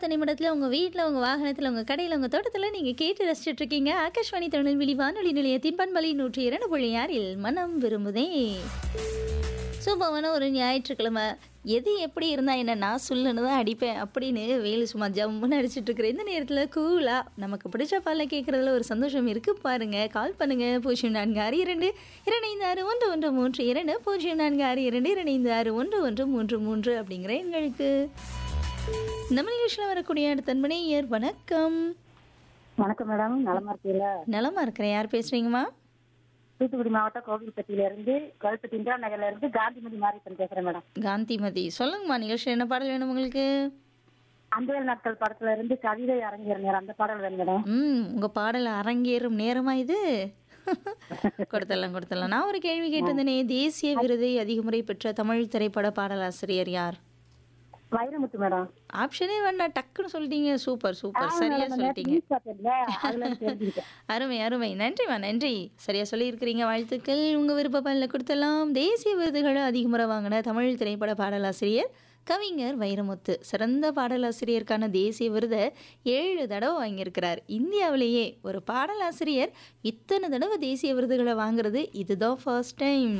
அடுத்த நிமிடத்தில் உங்கள் வீட்டில் உங்கள் வாகனத்தில் உங்கள் கடையில் உங்கள் தோட்டத்தில் நீங்கள் கேட்டு ரசிச்சுட்டு இருக்கீங்க ஆகாஷ்வாணி திருநெல்வேலி வானொலி நிலையத்தின் பண்பலை நூற்றி இரண்டு புள்ளி ஆறில் மனம் விரும்புதே சூப்பரான ஒரு ஞாயிற்றுக்கிழமை எது எப்படி இருந்தால் என்ன நான் சொல்லுன்னு தான் அடிப்பேன் அப்படின்னு வேலு சும்மா ஜம்முன்னு அடிச்சிட்டு இருக்கிற இந்த நேரத்தில் கூலாக நமக்கு பிடிச்ச பாலில் கேட்குறதுல ஒரு சந்தோஷம் இருக்குது பாருங்க கால் பண்ணுங்க பூஜ்ஜியம் நான்கு ஆறு இரண்டு இரண்டு ஆறு ஒன்று ஒன்று மூன்று இரண்டு பூஜ்ஜியம் நான்கு ஆறு இரண்டு இரண்டு ஆறு ஒன்று ஒன்று மூன்று மூன்று அப்படிங்கிற எங்களுக்கு நம்ம நிகழ்ச்சியில் வரக்கூடிய அடுத்த அன்பனையர் வணக்கம் வணக்கம் மேடம் நலமா இருக்கீங்களா நலமா இருக்கிறேன் யார் பேசுறீங்கம்மா தூத்துக்குடி மாவட்டம் கோவில்பட்டியில இருந்து கல்பட்டி இந்திரா நகர்ல இருந்து காந்திமதி மாரியப்பன் பேசுறேன் மேடம் காந்திமதி சொல்லுங்கம்மா நிகழ்ச்சியில் என்ன பாடல் வேணும் உங்களுக்கு அன்பேல் நாட்கள் படத்துல இருந்து கவிதை அரங்கேற நேரம் அந்த பாடல் வேணும் மேடம் ம் உங்கள் பாடல் அரங்கேறும் நேரமா இது கொடுத்துடலாம் கொடுத்துடலாம் நான் ஒரு கேள்வி கேட்டிருந்தேனே தேசிய விருதை அதிக முறை பெற்ற தமிழ் திரைப்பட பாடலாசிரியர் யார் வைரமுத்து மேடம் ஆப்ஷனே வேண்டாம் டக்குன்னு சொல்லிட்டீங்க சூப்பர் சூப்பர் சரியா சொல்லிட்டீங்க நியூஸ் பார்த்தேன்ல அதுல இருந்து தெரிஞ்சுக்கிட்டேன் அருமை அருமை நன்றிம்மா நன்றி சரியா சொல்லியிருக்கிறீங்க வாழ்த்துக்கள் உங்கள் விருப்ப பாடலில் கொடுத்தலாம் தேசிய விருதுகளை அதிக முறை வாங்கின தமிழ் திரைப்பட பாடலாசிரியர் கவிஞர் வைரமுத்து சிறந்த பாடலாசிரியருக்கான தேசிய விருதை ஏழு தடவை வாங்கியிருக்கிறார் இந்தியாவிலேயே ஒரு பாடலாசிரியர் இத்தனை தடவை தேசிய விருதுகளை வாங்குறது இதுதான் ஃபர்ஸ்ட் டைம்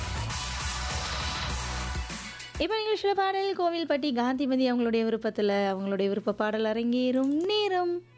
இப்போ நிகழ்ச்சியில் பாடல் கோவில்பட்டி காந்திமதி அவங்களுடைய விருப்பத்தில் அவங்களுடைய விருப்ப பாடல் அரங்கேறும் நேரம்